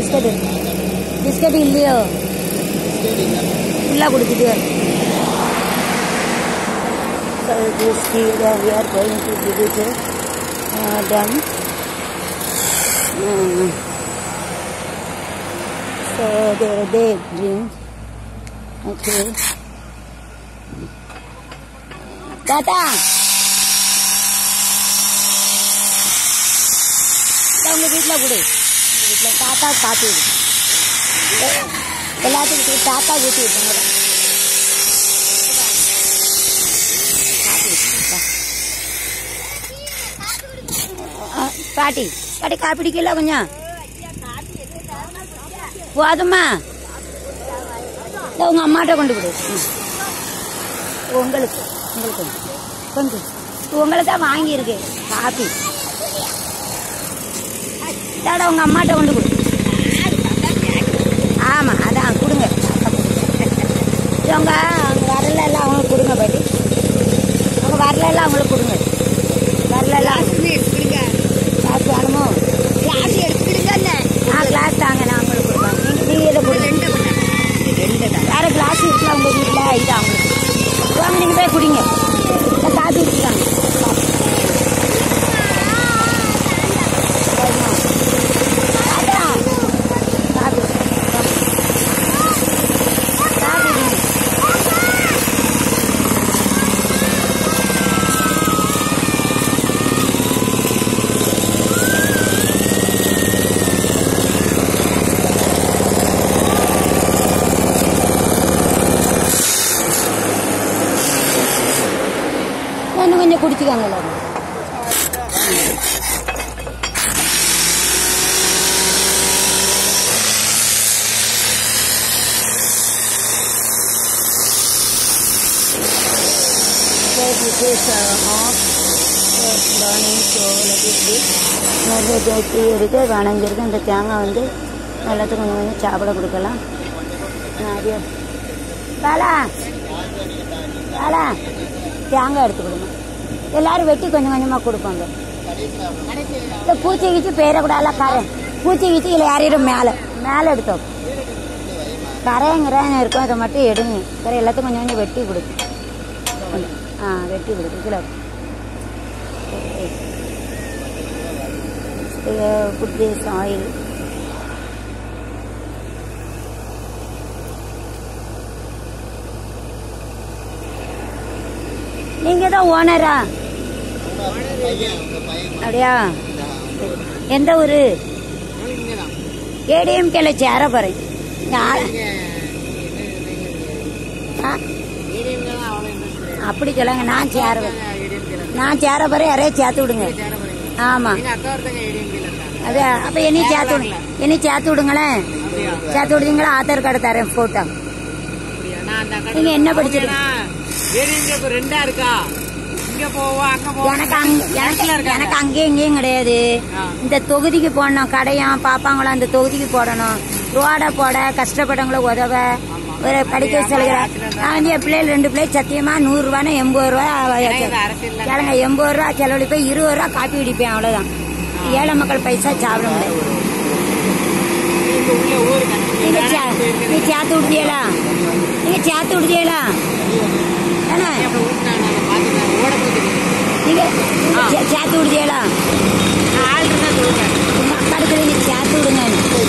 Biscuit biscuit இல்லையோ ஃபுல்லாக கொடுத்துட்டு So this here we are going to give it to uh, them. Uh, so they they drink. Okay. தாத்தா இந்தா உங்க வீட்டில் கொடு உங்க வீட்டில் தாத்தா காப்பி விடு எ- எல்லாத்துக்கும் கொடு. தாத்தா ஊற்றி விட்டுங்க பாட்டி பாட்டி காப்பி பிடிக்கல கொஞ்சம் போதுமா இதோ உங்க அம்மாட்ட கொண்டு விடு ம். உங்களுக்கு உங்களுக்கு கொஞ்சம் உங்களுக்கு தான் வாங்கியிருக்கு காப்பி இதாடா உங்க அம்மாட்ட கொண்டு கொடு ஆமா அதான் கொடுங்க இவங்க அவங்க வரல எல்லாம் அவங்களுக்கு கொடுங்க பாட்டி அவங்க வரல எல்லாம் அவங்களுக்கு கொடுங்க வரல எல்லாம் கிளாஸ் வேணுமோ கிளாஸ் எடுத்துக்கிடுங்க ஆ கிளாஸ் தாங்க நான் உங்களுக்கு கொடுப்பேன் நீங்க நீங்க இதை கொடுங்க ரெண்டு ரெண்டு தான் வேற கிளாஸ் இருக்குல்ல உங்க வீட்டில் இது அவங்களுக்கு வாங்க நீங்க போய் குடிங்க இந்த காப்பி வச்சுக்காங்க காப்பி காப்பி குடிங்க. இன்னும் கொஞ்சம் குடிச்சுக்காங்க எல்லாரும் So this is uh, off uh, burning so let it be. நிறைய தேத்தி இருக்கு வணங்கிருக்கு இந்த தேங்காய் வந்து எல்லாத்துக்கும் கொஞ்சம் கொஞ்சம் சாப்பிட கொடுக்கலாம் நிறைய பாலா பாலா தேங்காய் எடுத்து கொடுங்க எல்லாரும் வெட்டி கொஞ்சம் கொஞ்சமாக கொடுப்பாங்க இந்த பூச்சி கீச்சி பேரக்கூடாது கரை பூச்சி கீச்சி இல்லை யாரையும் மேலே மேலே எடுத்தோம் கரைங்கிறேன் இருக்கும் இதை மட்டும் எடுங்க கரை எல்லாத்துக்கும் கொஞ்சம் கொஞ்சம் வெட்டி கொடுக்கும் ஆ வெட்டி கொடுக்கும் கிலோ புட் திஸ் ஆயில் நீங்க தான் ஓனரா அப்படியா எந்த ஊரு ஏடிஎம்கேல சேர போறேன் இங்க ஆள- ஆ, அப்படி சொல்லுங்க நான் சேர வரேன். நான் சேர போறேன் யாரையும் சேர்த்து விடுங்க ஆமா அது அப்ப என்னையும் சேர்த்து விடுங்க என்னையும் சேர்த்து விடுங்களேன் சேர்த்து விடுறீங்களா ஆதார் கார்டு தரேன் போட்டோ நீங்க என்ன படிச்சிருக்கீங்க ரெண்டா இருக்கா இங்க போவா அங்க போவா எனக்கு அங்க- எனக்கு எனக்கு அங்கேயும் இங்கேயும் கிடையாது ஆ. இந்த தொகுதிக்கு போடணும் கடையாம் பாப்பாங்களா அந்த தொகுதிக்கு போடணும் ரோட போட கஷ்டப்பட்டவங்கள உதவ ஒரு படிக்க சொல்லுகிற நான் வந்து என் பிள்ளைகள் ரெண்டு பிள்ளை சத்தியமா நூறு ரூபான்னு எண்பது ரூபா அரசியல் கேளுங்க எண்பது ரூபா செலவழிப்பேன் இருபது ரூபா காப்பி குடிப்பேன் அவ்வளவுதான் ஏழை மக்கள் பைசா சாப்பிட முடியாது உள்ள ஊருக்கு நீங்க சே- நீ சேர்த்து விடுதியலா நீங்க சேர்த்து விடுதியலா தானே ஓட போகுது நீங்க ஆ. சே- சேர்த்து விடுதியலா ஆள் இருந்தா சொல்லுங்க உங்க அக்காடுக்கு நீங்க சேர்த்து விடுங்க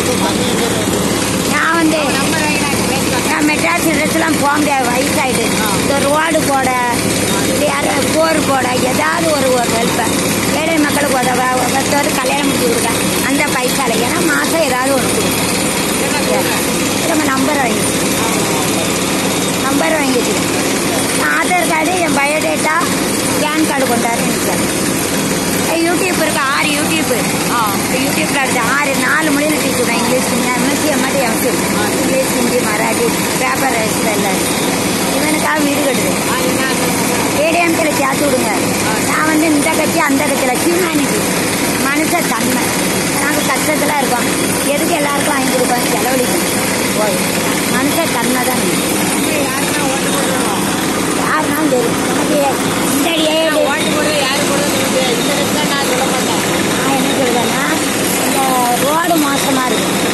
நான் வந்து நம்பர் வாங்கி நான் பேசுவாங்க நான் மெட்ராஸ் ட்ரெஸ்லாம் போக முடியாது வயசாயிட்டு இந்த ரோடு போட இல்லை யாரும் போர் போட ஏதாவது ஒரு ஒரு ஹெல்ப் ஏழை மக்களுக்கு உதவ ஒருத்தர் கல்யாணம் முடிச்சு கொடுக்க அந்த பைசால ஏன்னா மாதம் ஏதாவது ஒன்று கொடுக்கும் நம்ம நம்பர் வாங்கி நம்பர் வாங்கிட்டு நான் ஆதார் கார்டு என் பயோடேட்டா பேன் கார்டு கொண்டாருன்னு யூடியூப் இருக்கு ஆறு யூடியூப் யூடியூப்ல அடுத்து ஆறு நாலு மொழியில் teacher English Hindi MSc MEd MC English Hindi Marathi paper ரைஸ்ல எல்லாம் இவனுக்காக வீடு கட்டுது ஏடிஎம்கில் சேர்த்து விடுங்க நான் வந்து இந்த கட்சி அந்த கட்சியில் ஹியூமனிட்டி மனுஷ தன்மை நாங்கள் கஷ்டத்தில் இருக்கோம் எதுக்கு எல்லாருக்கும் வாங்கி கொடுப்போம் செலவழிக்கணும் போய் மனுஷ தன்மை தான் யாருன்னா ஓட்டு போடுறோம் யாருனாலும் தெரியும் நமக்கு இந்த ஏழு ஓட்டு போடுறது யாரு போடுறது இந்த இடத்துல நான் சொல்ல மாட்டேன் நான் என்ன சொல்றேன்னா இந்த ரோடு மோசமா இருக்கு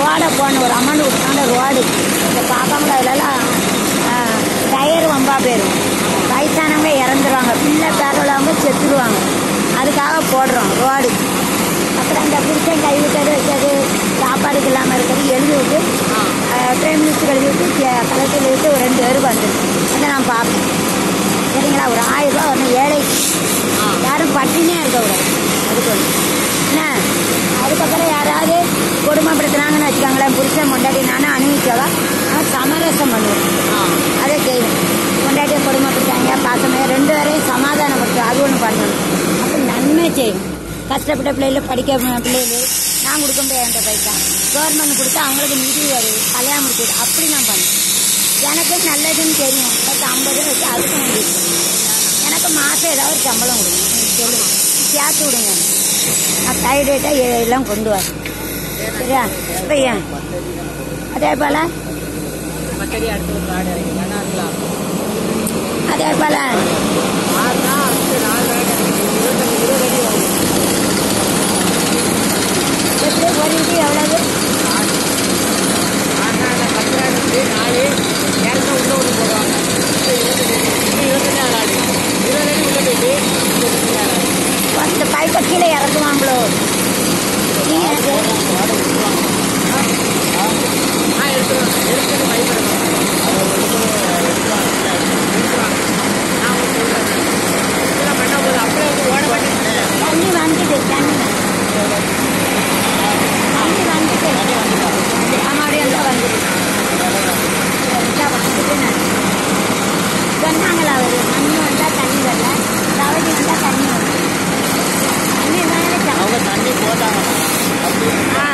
ரோடை போன ஒரு அமௌண்ட் கொடுத்தாங்க ரோடு இந்த பார்க்காமல அதுலலாம் டயர் வம்பா போயிடும் வயசானவங்க இறந்துருவாங்க பிள்ளை பேர உள்ளவங்க செத்துருவாங்க அதுக்காக போடுறோம் ரோடு அப்புறம் இந்த புருஷன் கைவிட்டது வச்சது சாப்பாடுக்கு இல்லாமல் இருக்கிறது எழுதி விட்டு பிரைம் மினிஸ்டர் எழுதி விட்டு கலெக்டர் எழுதி விட்டு ஒரு ரெண்டு பேருக்கு வந்துடும் அதை நான் பார்ப்பேன் சரிங்களா ஒரு ஆயிரம் ரூபா வரணும் ஏழைக்கு யாரும் பட்டினியாக இருக்கக்கூடாது அதுக்கு ஒன்று என்ன அதுக்கப்புறம் யாராவது கொடுமைப்படுத்துனாங்கன்னு வச்சுக்கோங்களேன் புருஷன் முண்டாடி நானும் அனுபவிச்சவா நான் சமரசம் பண்ணுவேன் அதை செய்வேன் முண்டாட்டியை கொடுமைப்படுத்தாங்க பாசமே ரெண்டு பேரையும் சமாதானப்படுத்தும் அது ஒன்று பண்ணணும் அப்போ நன்மை செய்யும் கஷ்டப்பட்ட பிள்ளைகள் படிக்க பிள்ளைகள் நான் கொடுக்க முடியாது என்கிட்ட பைசா கவர்மெண்ட் கொடுத்தா அவங்களுக்கு நிதி வருது கல்யாணம் முடிச்சது அப்படி நான் பண்ணுவேன் எனக்கு நல்லதுன்னு தெரியும் பத்து ஐம்பது ரூபா வச்சு அதுக்கு நான் use பண்ணுவேன். எனக்கு மாதம் ஏதாவது ஒரு சம்பளம் கொடுங்க எனக்கு சொல்லுங்க சேர்த்து விடுங்க நான் தைடேட்டாக எல்லாம் கொண்டு வரேன் சரியா இப்போ ஏன் அதே போல் மக்களே அடுத்த ஒரு காடு இறங்கி நல்லா இருக்கலாம் அதே போல் ஆறுனா அடுத்து நாலு காடு இருபத்தஞ்சு இருபது அடி ஆகும் எப்படி ஒரு இது எவ்வளவு ஆறுனா அந்த பத்து நாள் இருந்து நாலு நேரத்தில் உள்ள ஒன்று போடுவாங்க இப்போ இருபத்தஞ்சு அடி இப்போ இருபத்தஞ்சு நாள் ஆடு இருபது அடி உள்ள போயிட்டு இருபத்தஞ்சு நாள் ஆடு அந்த பைப்பை கீழே இறக்குவாங்களோ நீங்கள் எனக்கு ஆ எடுத்துருவாங்க எடுத்துட்டு பயப்படுவாங்க நான் உங்களுக்கு சொல்கிறேன் இதெல்லாம் பண்ண போது அப்படியே வந்து ஓட மாட்டேன் தண்ணி வந்துட்டு தண்ணி தண்ணி வந்துட்டு ஆமாடியே எல்லாம் வந்துட்டு எல்லாம் வந்துட்டு நான் சொன்னாங்களா அவரு மண்ணு வந்தா தண்ணி வரல தவறி வந்தா தண்ணி வரும் தண்ணி இருந்தாலே அவங்க தண்ணி போட்டாங்க ஆ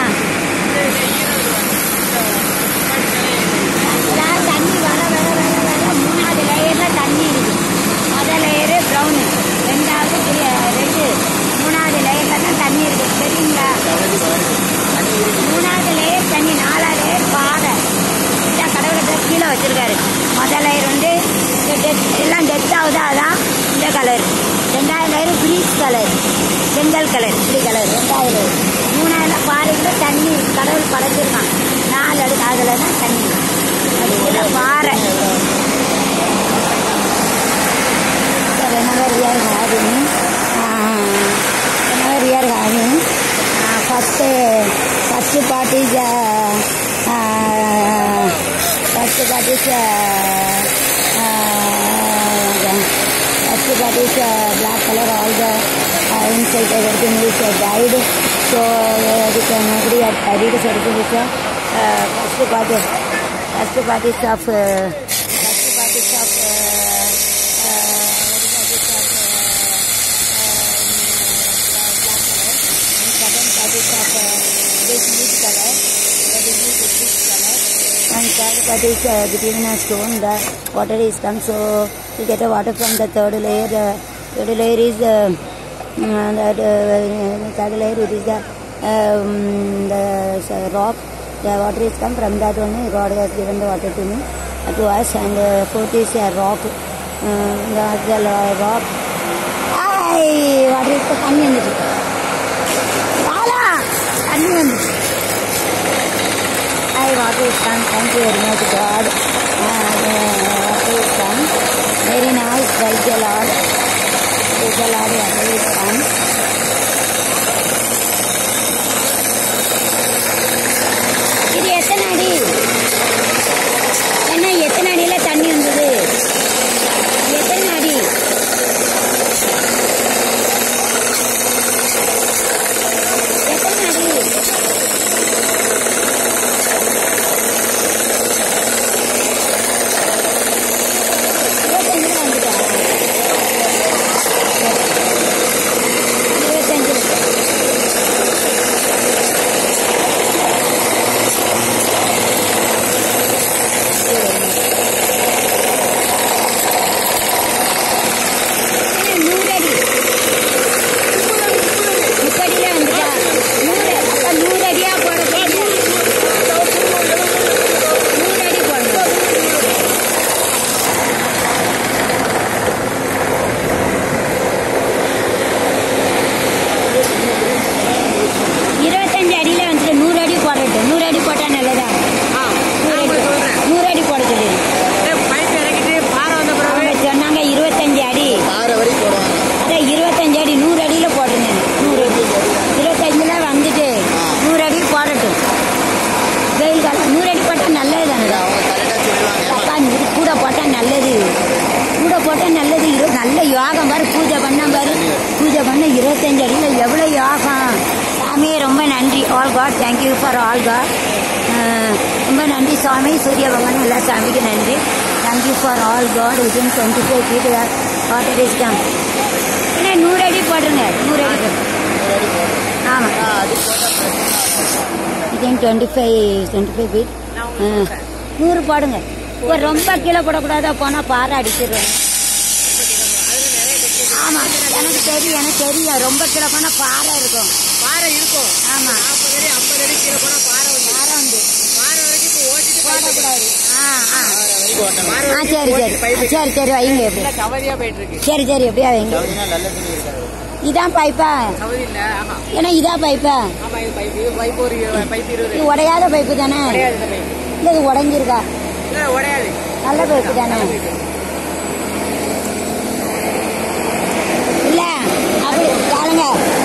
அதாவது தண்ணி வர வர வர வர மூணாவது லேயர்ல தண்ணி இருக்கு முதல் லேயரு ப்ரௌனு ரெண்டாவது கிரி- ரெட்டு மூணாவது லேயர்ல தான் தண்ணி இருக்கு தெரியுங்களா மூணாவது லேயர் தண்ணி நாலாவது லேயர் பாதை இதான் கடவுளை கீழே வச்சிருக்காரு முதல் லேயர் வந்து இந்த டெத் எல்லாம் டெத் ஆகுதா அதான் இந்த கலர் ரெண்டாவது லேயர் ப்ளீச் கலர் செங்கல் கலர் இப்படி கலர் ரெண்டாவது லேயர் மூணாவது பாறைக்குள்ள தண்ணி கடவுள் படைச்சிருக்கான் நாலு அடுக்கு அதில் தான் தண்ணி அது கீழே பாறை whenever we are having uh, whenever we are having uh, first uh, first part is uh, uh, first part is uh, uh, first part is uh, black color all the uh, inside everything is uh, dyed so uh, we can agree at studied so this is uh, first part first part is of uh, first part is of uh, and third part is uh, between a stone the water is come so you get a water from the third layer the third layer is uh, uh, that uh, third layer it is the um, the uh, rock the water is come from that only God has given the water to me uh, to us and uh, fourth is a rock uh, the, the rock I water இப்போ தண்ணி வந்துட்டு வாலா தண்ணி வந்துச்சு I water is come thank you very much God water is come very nice right the Lord right the Lord water is come இது எத்தனை அடி என்ன எத்தனை அடியில் தண்ணி வந்தது எத்தனை அடி எத்தனை அடி நல்லது கூட போட்டால் நல்லது இரு நல்ல யோகம் பாரு பூஜை பண்ண பாரு பூஜை பண்ண இருபத்தஞ்சு அடியில் எவ்வளோ யோகம் சாமியே ரொம்ப நன்றி all God thank you for all God ரொம்ப நன்றி சுவாமி சூரிய பகவான் எல்லா சாமிக்கு நன்றி thank you for all God within twenty five feet water is come என்ன நூறு அடி போடுங்க நூறு அடி ஆமாம் அது போட்டால் within twenty five twenty five feet நூறு போடுங்க இப்போ ரொம்ப கீழே போடக்கூடாதா போனால் பாறை அடிச்சிடுவேன் ஆமாம் எனக்கு தெரியும் எனக்கு தெரியும் ரொம்ப கீழே போனால் பாறை இருக்கும் பாறை இருக்கும் ஆமாம் நாற்பது அடி ஐம்பது அடி கீழே போனால் பாறை வந்து பாறை வந்து பாறை வரைக்கும் இப்போ ஓட்டிட்டு pipe போடக்கூடாது ஆ ஆ பாறை வரைக்கும் ஓட்டணும் பாறை ஆ சரி வரைக்கும் சரி ஓட்டி pipe சரி சரி வைங்க எப்படி எல்லாம் கவதியா போயிட்டு இருக்கு சரி சரி எப்படியா வைங்க நல்ல தண்ணி இருக்காது இதான் பைப்பா கவதி இல்ல ஆமா ஏன்னா இதான் பைப்பா ஆமா இது பைப் இது பைப் ஒரு இரு- பைப் இருபது இது உடையாத பைப்பு தானே உடையாது இந்த பைப் இல்லை இது உடைஞ்சிருக்கா இல்ல உடையாது நல்ல பைப்பு தானே இல்ல அப்படி கேளுங்க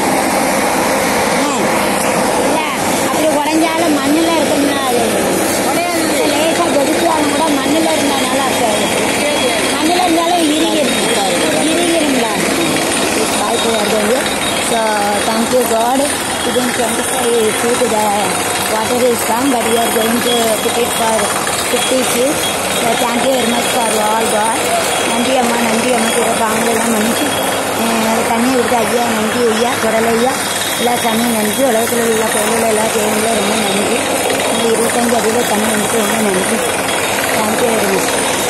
இல்ல அப்படி உடைஞ்சாலும் மண்ணுல இருக்கும்னா அது உடையாது இல்ல, லேசா வெடிச்சாலும் கூட மண்ணுல இருந்தா நல்லா இருக்காது மண்ணுல இருந்தாலும் இறுகிரும் இறுகிருங்களா வாய்ப்பு வருது so thank you God within 25 feet the water is come but we are going to put it for 50 feet so thank you very much for all God நன்றி அம்மா நன்றி அம்மா கூட பாவங்களெல்லாம் மன்னிச்சு அஹ், தண்ணியை விட்டு ஐயா நன்றி ஐயா குரல் ஐயா எல்லா சாமியும் நன்றி உலகத்தில் உள்ள கோயிலில் எல்லா தேவங்களும் ரொம்ப நன்றி இந்த இருபத்தஞ்சு அடியில் தண்ணி வந்துட்டு ரொம்ப நன்றி தேங்க்யூ வெரி மச்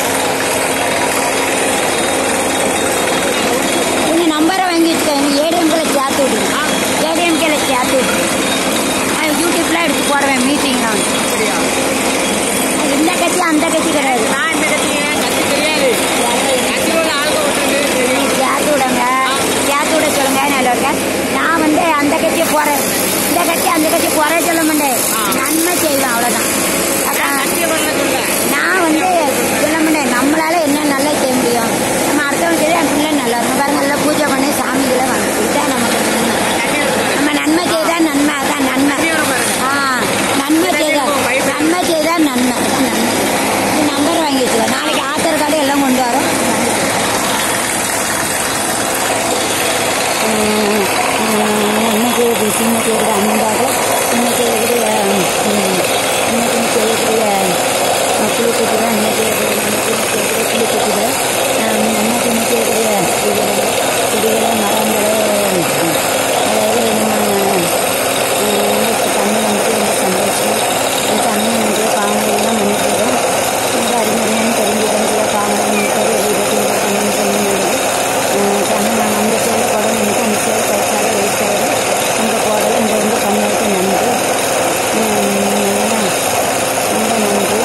உங்கள் நம்பரை வாங்கி வச்சுக்கோ எனக்கு ஏடிஎம்கில் சேர்த்து விடுங்க ஏடிஎம்கேல சேர்த்து விடுங்க நான் யூடியூப்லாம் எடுத்து போடுவேன் மீட்டிங் நான் அப்படியா இந்த கட்சி அந்த கட்சி கிடையாது நான் இந்த கட்சிங்க கட்சி தெரியாது கட்சியில் உள்ள ஆளுங்க ஒன்று தெரியும் சேர்த்து விடுங்க சேர்த்து விட சொல்லுங்க நல்லவங்க நான் வந்து அந்த கட்சியை போகிறேன் இந்த கட்சி அந்த கட்சி குறை சொல்ல மாட்டேன் நன்மை செய்வேன் அவ்வளோதான் அதான் கட்சியை பண்ணல சொல்றேன் நான் வந்து சொல்ல மாட்டேன் நம்மளால என்ன நல்லா செய்ய முடியும் நம்ம அடுத்தவங்க செய்ய என் பிள்ளை நல்லா இருக்கும் பாருங்க நல்லா பூஜை பண்ணி சாமிகளை வாங்க இதுதான் நமக்கு நன்மை. தண்ணி வரும் நம்ம நன்மை செய்தா நன்மை அதான் நன்மை தண்ணி வரும் பாருங்க ஆ நன்மை செய்தா நன்மை செய்தா நன்மை அதான் நன்மை நீ நம்பர் வாங்கி வச்சுக்கோ நாளைக்கு ஆதார் கார்டு எல்லாம் கொண்டு வரோம் இன்னைக்கு இது சின்ன செய்கிற அண்ணன்பாக இன்னைக்கு செய்யக்கூடிய இன்னைக்கு செய்யக்கூடிய குளிக்கக்கூடிய இன்னைக்கு இன்னைக்கு செய்யக்கூடிய குளிக்கக்கூடிய இன்னைக்கு செய்யக்கூடிய செடிகளை செடிகளை மரங்களை அதாவது நம்ம இன்னைக்கு தண்ணி வந்துட்டு ரொம்ப சந்தோஷம் இந்த தண்ணி வந்து பாவங்கள்லாம் மன்னிக்கிறோம் ரொம்ப அறிமுறையான தெரிஞ்சுக்கிறோம் சில பாவங்கள் மன்னிக்கிறது இருபத்தி தண்ணி சொல்லி தண்ணி நான் அந்த சேலை குடம் எனக்கு அந்த சேலை கைக்கால வேஸ்ட் ஆகிடும் இந்த குடல் இந்த வந்து கண்ணுக்கு நன்றி ரொம்ப நன்றி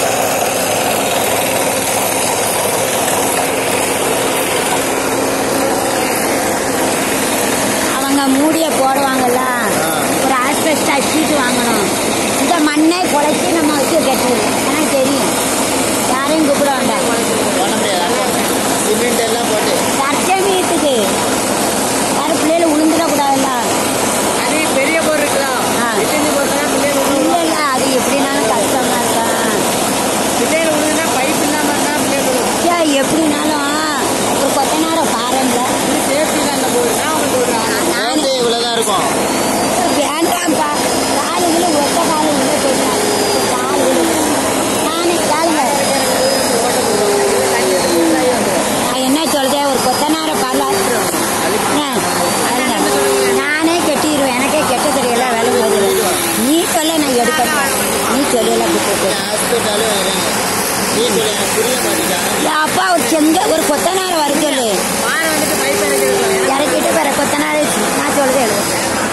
அவங்க மூடிய போடுவாங்கல்ல ஒரு ஆஸ்பெஸ்டா ஷீட் வாங்கணும் இந்த மண்ணை குலைச்சி நம்ம வச்சு கட்டுறது எனக்கு தெரியும் யாரையும் கூப்பிட வேண்டாம் பண்ண முடியாது சிமெண்ட் எல்லாம் போட்டு சர்ச்சை வீட்டுக்கு யாரும் பிள்ளைகள் உளுந்துடக்கூடாதுல்ல அது பெரிய போர் இருக்கலாம் ஆ. சிமெண்ட் போட்டுனா பிள்ளைகள் இல்லை இல்லை அது எப்படினாலும் கஷ்டமா இருக்கா பிள்ளைகள் விழுதுன்னா பைப் இல்லாம இருந்தா பிள்ளைகள் விழும் ஐயா, எப்படினாலும் ஒரு கொத்த நேரம் பாருங்கள இது சேஃப்டி தான் அந்த போர் நான் உங்களுக்கு ஒரு நானே இவ்வளோதான் இருக்கும் வேண்டாம்ப்பா காலுகளை ஒத்த காலு உள்ள போயிட்டாங்க காலு நானே காலுங்க நான் என்ன சொல்றேன் ஒரு கொத்தனார பரல நானே கட்டிடுவேன் எனக்கே கெட்ட தெரியல வேலை போகுது நீ சொல்ல நான் எடுப்பேன் நீ சொல்லல கொடுத்துருக்கேன் ஹாஸ்பிட்டலும் நீ சொல்லி எனக்கு புரிய மாட்டேங்குது அப்பா ஒரு செங்க ஒரு கொத்தனார வர சொல்லு பாறை வந்துட்டு பைப் இறக்கிருக்கலாம் இறக்கிட்டு வேற கொத்தனார நான் சொல்றேன் எழுது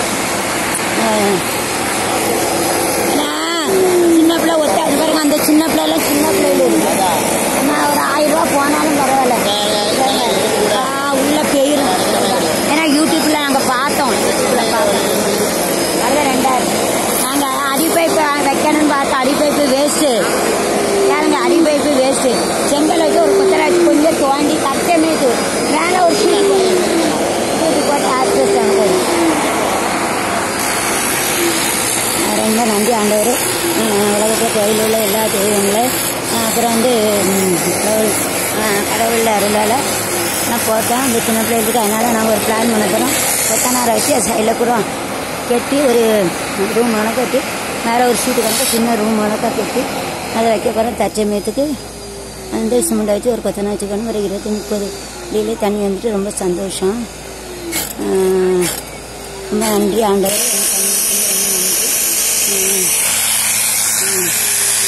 நான் சின்ன பிள்ளை ஒத்த அது பாருங்க அந்த சின்ன பிள்ளைலாம் சின்ன பிள்ளைல இருக்கு நான் ஒரு ஆயிரம் ரூபா போனாலும் பரவாயில்ல ஆ, உள்ள பெயிரும் ஏன்னா யூடியூப்ல நாங்க பார்த்தோம் யூடியூப்ல பார்த்தோம் அது ரெண்டாயிரம் நாங்க அடிப்பைப்பு வைக்கணும்னு பார்த்தோம் அடிப்பைப்பு வேஸ்ட்டு ஏனுங்க அடிப்பைப்பு வேஸ்ட்டு செங்கல் வச்சு ஒரு குத்தராச்சு கொஞ்சம் தோண்டி கட்டமேட்டு மேலே ஒரு ஷீட் ஷீட்டு போட்டு ஆஸ்பெஸ்ட் அனுப்பி ரொம்ப நன்றி ஆண்டவர் உலகத்தில் கோயில் உள்ள எல்லா தெய்வங்களும் அப்புறம் வந்து ம், கடவுள் கடவுள் அருளால் நான் போட்டேன் இந்த சின்ன பிள்ளைகளுக்கு அதனால் நாங்கள் ஒரு பிளான் பண்ண போகிறோம் கொத்தனாரை வச்சு சைடில் கூட கட்டி ஒரு ரூம் கணக்கு கட்டி மேலே ஒரு சீட்டு கணக்கு சின்ன ரூம் கணக்காக கட்டி அதை வைக்க போகிறோம் தற்சமயத்துக்கு அந்த சிமெண்ட் வச்சு ஒரு கொத்தனை வச்சுக்கணும் ஒரு இருபத்தி முப்பது டெய்லி தண்ணி வந்துட்டு ரொம்ப சந்தோஷம் ஆஹ் ரொம்ப நன்றி ஆண்டவர் எனக்கு தண்ணி கொடுத்தது ரொம்ப நன்றி ஆஹ் ஆஹ்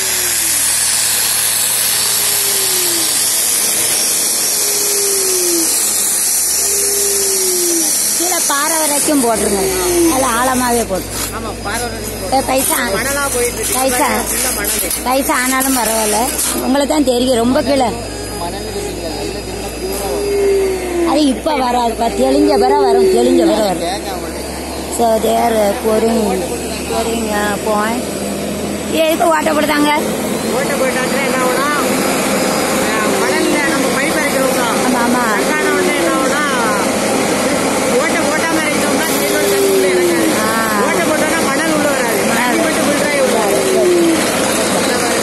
கீழே பாறை வரைக்கும் போட்டுருங்க அதில் ஆழமாகவே போட்டு ஆமா பார்வை ஏ, பைசா மணலா போயிட்டு இருக்கு பைசா ஃபுல்லா மணல் பைசா ஆனாலும் பரவாயில்ல உங்களுக்கு தான் தெரியும் ரொம்ப கீழே மணல் இருக்குல்ல நல்ல சின்ன பியூரா வரும் அது இப்போ வராதுப்பா தெளிஞ்ச பிற வரும் தெளிஞ்ச பிற வரும் கேட்க மாட்டேன் so there boring boring point எதுக்கு ஓட்டப்படுத்தாங்க ஓட்ட போயிட்டாங்க என்ன ஆகும்னா அஹ், மணல்ல நம்ம பைப் இறக்கிறோம்னா ஆமாம் ஆமாம் அங்கான உடனே என்ன ஆகும்னா ஓட்ட போட்டாம இறக்கிட்டோம்னா நீரோட தண்ணி உள்ள இறங்காது ஆ. ஓட்ட போட்டோம்னா மணல் உள்ள வராது தண்ணி மட்டும் ஃபில்டர் ஆகி உள்ள வரும். அந்த மாதிரி.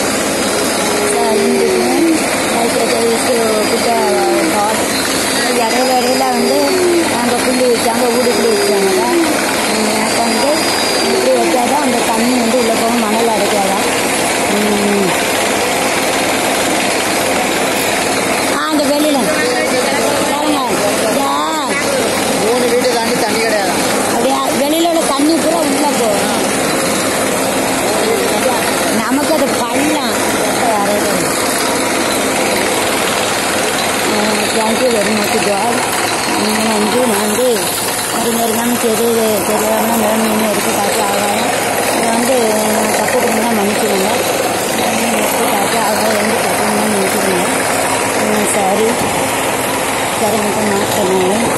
இடையில இடையில வந்து நாங்கள் புள்ளி வச்சாங்க ஊடு புள்ளி வச்சாங்க எனக்கு வந்து இப்படி வச்சாதான் அந்த தண்ணி வந்து உள்ள போகும் மணல் அடைக்காதான் ம். ஆ அந்த வெளியில பாருங்க இதா, மூணு வீட்டு தாண்டி தண்ணி கிடையாது அப்படியே வெளியில உள்ள தண்ணி பூரா உள்ள போகும் நமக்கு அது பள்ளம் தேங்க்யூ வெரி மச் காட் நன்றி நன்றி அது நெருங்காமல் சரி தெரியாமல் நிலைமையுமே இருக்க காசு ஆகாயம் அதை வந்து தப்பு பண்ணால் மன்னிச்சுக்கோங்க எடுத்து காசு ஆகாயம் வந்து தப்பு பண்ணால் மன்னிச்சுக்கோங்க ம், சரி சரி மட்டும் மாற்றணும்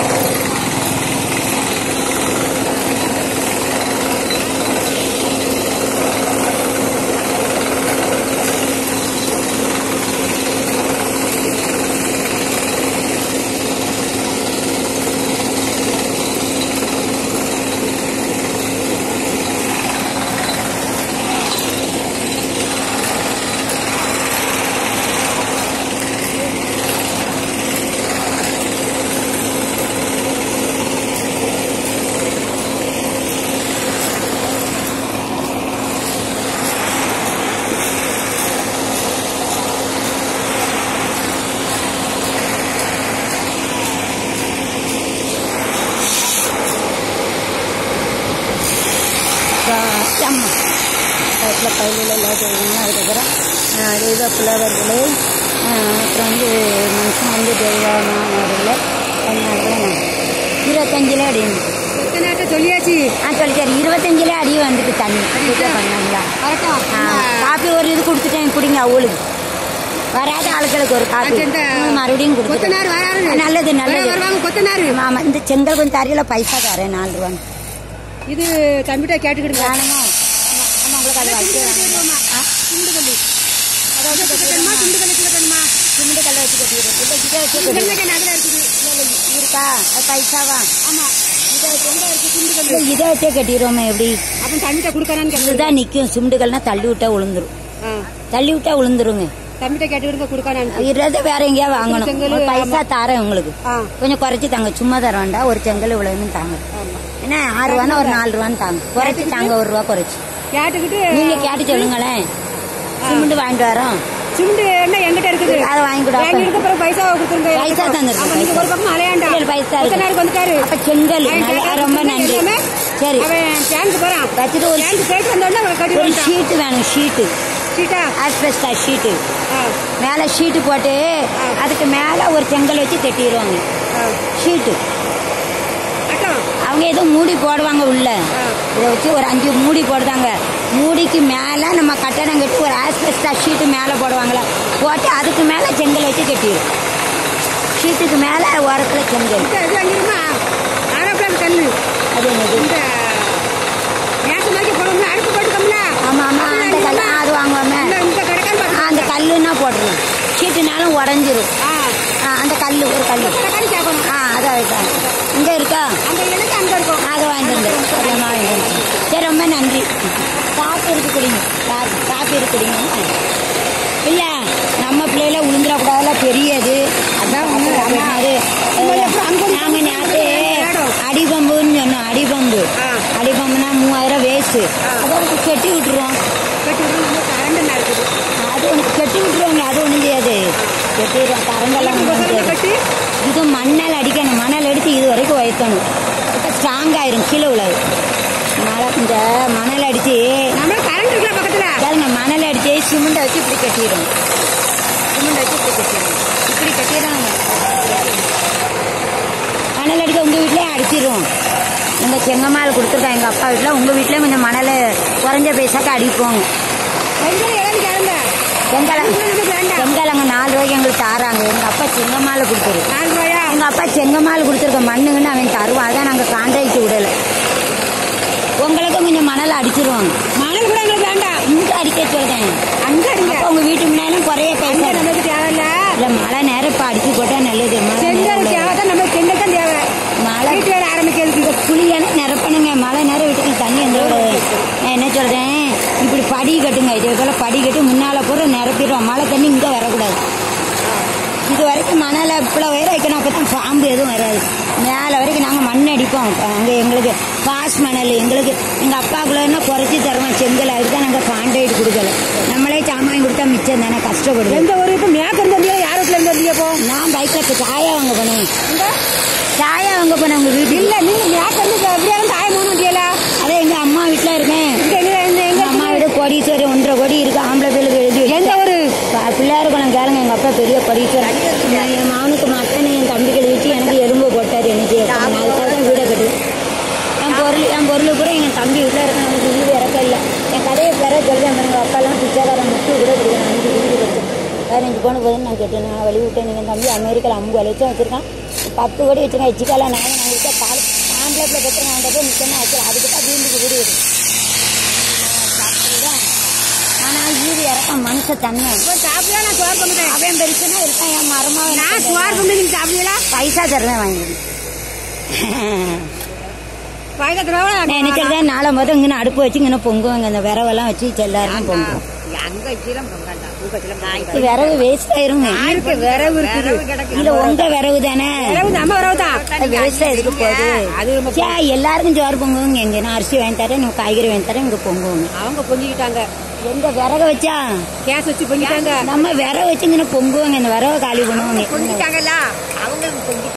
அம்மா வீட்டில் பயிலில் எல்லாம் செய்வாங்க அதுக்கப்புறம் தெய்வ புலவர்களே அப்புறம் வந்து மனுஷன் வந்து தெய்வமானவர்களே அதனால இருபத்தஞ்சில் அடி எத்தனை சொல்லியாச்சு ஆ சொல்லிட்டாரு இருபத்தஞ்சில் அடி வந்துட்டு தண்ணி வீட்டில் பண்ணாங்களா கரெக்டா காப்பி ஒரு இது கொடுத்துட்டேன் குடிங்க அவளுக்கு வராத ஆளுகளுக்கு ஒரு காப்பி அந்த ம், மறுபடியும் கொடுத்துட்டேன் கொத்தனார் வராரு நல்லது நல்லது வருவாங்க கொத்தனார் ஆமாம் இந்த செங்கல் கொஞ்சம் தரையில் பைசா தரேன் நாலு ரூபான்னு இது தம்பிட்ட கேட்டுக்கிட்டு வேணுமோ ஆமாம் உங்களுக்கு அது வைக்க வேணுமா ஆ துண்டுகல்லி அதாவது கட்டணுமா துண்டுகல்லி கட்டணுமா சிமெண்ட் கல்லை வச்சு கட்டிடுறோம் இல்லை இதை வச்சு கட்டிடுறோம் நகல இருக்குது இருக்கா அது பைசாவா ஆமா இதை எங்க இருக்கு துண்டுகல்லி இல்லை இதை வச்சே கட்டிடுவோமே எப்படி அப்ப தம்பிட்ட கொடுக்கறான்னு கேட்டு இதுதான் நிற்கும் சிமெண்ட்டுகள்னா தள்ளி விட்டா விழுந்துரும் தள்ளி விட்டா விழுந்துருங்க தம்பிட்ட கேட்டுக்கிட்டு கொடுக்கறான்னு இருபது வேற எங்கேயா வாங்கணும் செங்கல், ஒரு பைசா தாரேன் உங்களுக்கு ஆ கொஞ்சம் குறைச்சி தாங்க சும்மா தர வேண்டாம் ஒரு செங்கல் இவ்வளவுன்னு தாங்க ஆமா என்ன ஆறு ரூபான்னா ஒரு நாலு ரூபான்னு தாங்க குறைச்சி தாங்க ஒரு ரூபா குறைச்சி கேட்டுக்கிட்டு நீங்க கேட்டு சொல்லுங்களேன் சிமெண்ட் வாங்கிட்டு வரோம் சிமெண்ட் என்ன எங்கிட்ட இருக்குது அதை வாங்கி கொடு எங்க இருக்க பிறகு பைசா கொடுத்துருங்க பைசா தந்துருங்க, ஆமா நீங்க பைசா. ஒரு பக்கம் அலையாண்டா இல்ல, பைசா இருக்கு. கொத்தனாருக்கு வந்துட்டாரு அப்ப செங்கல் அவன் நல்லா- கேட்டா ரொம்ப கொடுத்துருங்க, நன்றி எல்லாமே. சரி அவன் டேங்க் போறான் வச்சுட்டு ஒரு டேங்க் போயிட்டு வந்தோடனே அவன் கட்டி ஒரு வந்துட்டான் ஷீட்டு வேணும் ஷீட்டு சீட்டா ஆஸ்பெஸ்டா ஷீட்டு ஆ மேலே ஷீட்டு போட்டு அதுக்கு மேலே ஒரு செங்கல் வச்சு கட்டிடுவாங்க ஆ ஷீட்டு அட்டம் அவங்க ஏதோ மூடி போடுவாங்க உள்ள ஆ இதை வச்சு ஒரு அஞ்சு மூடி போடுதாங்க மூடிக்கு மேலே நம்ம கட்டடம் கட்டி ஒரு ஆஸ்பெஸ்டா ஷீட்டு மேலே போடுவாங்களா போட்டு அதுக்கு மேலே செங்கல் வச்சு கட்டிடும் ஷீட்டுக்கு மேலே ஓரத்தில் செங்கல் இந்த இது அங்கிருமா ஆரோப்பிளான் கல்லு அது என்னது இந்த நேற்று மாதிரி போடணும் அடுப்பு போட்டுக்கோம்ல ஆமாம் ஆமாம் அந்த கல் ஆ, அது வாங்குவாமே இந்த இந்த கடைக்கான் ஆ, அந்த கல்லுன்னா போட்டுருங்க ஷீட்டுனாலும் உடஞ்சிரும் ஆ ஆ, அந்த கல் ஒரு கல் கடைக்கான் கேட்கணும் ஆ அதான் அதுதான் இங்கே இருக்கா அந்த இல்லைன்னா அங்க இருக்கும் அதை வாங்கிட்டு வந்து சரிம்மா வாங்கிட்டு வந்து சரி ரொம்ப நன்றி காப்பி இருக்கு குடிங்க காப்பி காப்பி இருக்கு குடிங்க இல்ல நம்ம பிள்ளைல உளுந்துடக்கூடாதுல பெரியது அதான் ஒண்ணு அது நாங்க நேத்து அடிபம்புன்னு சொன்னோம் அடிபம்பு ஆ. அடிபம்புனா மூவாயிரம் வேஸ்ட் அதோட கெட்டி விட்டுருவோம் கட்டி விட்டு நம்ம கரண்ட் என்ன இருக்குது அது உனக்கு கெட்டி விட்டுருவாங்க அது ஒண்ணும் செய்யாது கெட்டிடுவோம் கரண்டெல்லாம் ஒண்ணும் செய்யாது கட்டி இது மணல் அடிக்கணும் மணல் எடுத்து இது வரைக்கும் வைக்கணும் இப்போ ஸ்ட்ராங் ஆயிரும் கீழே உள்ளது மழை இந்த மணல் அடிச்சு நம்ம கரண்ட் இருக்குல்ல பக்கத்துல கேளுங்க மணல் அடிச்சு சிமெண்ட் வச்சு இப்படி கட்டிடும் சிமெண்ட் வச்சு இப்படி கட்டிடும் இப்படி கட்டிடுறாங்க மணல் அடிக்க உங்க வீட்லயே அடிச்சிருவோம் இந்த செங்கம்மாள் கொடுத்துருக்கா எங்க அப்பா வீட்டில் உங்க வீட்லயும் கொஞ்சம் மணல் குறைஞ்ச பைசாக்கு அடிப்போம் கொஞ்சம் இடம் கேளுங்க செங்கலங்க நமக்கு வேண்டாம் செங்கலங்க நாலு ரூபாய்க்கு எங்களுக்கு தாராங்க எங்க அப்பா செங்கம்மாள் கொடுத்துரு நாலு ரூபாயா எங்க அப்பா செங்கம்மாள் கொடுத்துருக்க மண்ணுங்கன்னு அவன் தருவான் அதான் நாங்க கான்ட்ராக்ட் விடல உங்களுக்கு கொஞ்சம் மணல் அடிச்சிருவாங்க மணல் கூட எங்களுக்கு வேண்டாம் இங்க அடிக்க சொல்றேன் அங்க அடிங்க அப்ப உங்க வீட்டு முன்னாலும் குறைய அங்க பைசா நமக்கு தேவையில்ல இல்ல மழை நேரம் இப்ப அடிச்சு போட்டா நல்லது மழை செங்கல் நேரம் தேவை தான் நம்ம செங்கல் தான் தேவை மழை வீட்டு வேலை ஆரம்பிக்கிறதுக்கு இந்த குழியான நிரப்பணுங்க மழை நேரம் வீட்டுக்கு தண்ணி எங்களோட நான் என்ன சொல்றேன் இப்படி படி கட்டுங்க இதே போல படி கட்டி முன்னால பூரா நிரப்பிடுவோம் மழை தண்ணி இங்க வரக்கூடாது இது வரைக்கும் மணல இவ்வளோ வயிறு வைக்கணும் அப்போ தான் பாம்பு எதுவும் வராது மேலே வரைக்கும் நாங்கள் மண் அடிப்போம் அங்கே எங்களுக்கு பாஸ் மணல் எங்களுக்கு எங்கள் அப்பாக்குள்ளன்னா குறைச்சி தருவோம் செங்கல் அதுக்கு தான் நாங்கள் கான்ட்ராக்ட் கொடுக்கல நம்மளே சாமான் கொடுத்தா மிச்சம் தானே கஷ்டப்படுது எந்த ஒரு இப்போ மேற்கு இருந்து வந்தீங்க யார் வீட்டுல இருந்து வந்தீங்க இப்போ நான் பைக்கில் சாயா வாங்க போனேன் இந்த சாயா வாங்க போனேன் உங்கள் வீட்டில் இல்ல நீங்க மேற்கு இருந்து எப்படியா இருந்து ஆயமான வந்தீங்களா அதே எங்கள் அம்மா வீட்டில் இருக்கேன் இங்க எங்க எங்க எங்க எங்கள் அம்மா வீடு கோடீஸ்வரி ஒன்றரை கோடி இருக்கு ஆம்பளை பிள்ளைக்கு எழுதி வச்சு. எந்த ஒரு ப- பிள்ளையார் குளம் கேளுங்க எங்க அப்பா பெரிய கோடீஸ்வரன் நான் என் மகனுக்கு மட்டன் என் தம்பிக்கு எழுதி வச்சு எனக்கு எலும்பு போட்டாரு எனக்கு நான் அதுக்காக தான் வீடை கட்டு என் பொருள் என் பொருள் கூட என் தம்பி வீட்டில் இருக்க எனக்கு வீடு இறக்க இல்லை என் கதையை பெற சொல்றேன் எங்கள் அப்பாலாம் பிச்சைக்காரன் முட்டு கூட கொடுக்கணும் அஞ்சு வீடு கொடுத்தேன் பதினஞ்சு போன போதுன்னு நான் கேட்டேன் நான் வழி விட்டேன் என் தம்பி அமெரிக்காவில் ஐம்பது லட்சம் வச்சிருக்கான் பத்து கோடி வச்சிருக்கேன் எச்சிக்கால நான் நான் கிட்ட பால் ஆம்பளை பெற்றுங்க அவன்கிட்ட போய் நிற்கணும் ஆச்சு அதுக்கு தான் வீட்டுக்கு வீடு இருக்கு ஆனா ஈடு இறக்கம் மனுஷ தன்மை இப்போ சாப்பிடலாம் நான் சோறு பண்ணுறேன் அவன் பெருசுனா இருக்கான் என் மரமா நான் சோறு பண்ணி நீங்க சாப்பிடுவீங்களா பைசா தருவேன் வாங்கி பக்கத்துல நான் நினைக்கிறதே நாளை மொதல் இங்கே அடுப்பு வச்சு இங்கே பொங்குவாங்க இந்த விரவெல்லாம் வச்சு எல்லாரும் பொங்குவோம் அங்க இப்படிலாம் பொங்காண்டா தூக்கத்துல இது விரவு வேஸ்ட் ஆயிருங்க இருக்கு விரவு இருக்குது இல்ல உங்க விரவு தானே விரவு நம்ம விரவு தான் வேஸ்டா எதுக்கு போகுது அது நம்ம சே எல்லாருக்கும் சோறு பொங்குவோங்க எங்க நான் அரிசி வாங்கி தரேன் நீங்க காய்கறி வாங்கி தரேன் இங்க பொங்குவோங்க அவங்க பொங்கிக்கிட்டாங்க எங்க விறக வச்சா கேஸ் வச்சு பொங்கிட்டாங்க நம்ம விரவ வச்சு இங்கே பொங்குவாங்க இந்த விரவை காலி பண்ணுவாங்க பொங்கிட்டாங்கல்ல அவங்க பொங்கி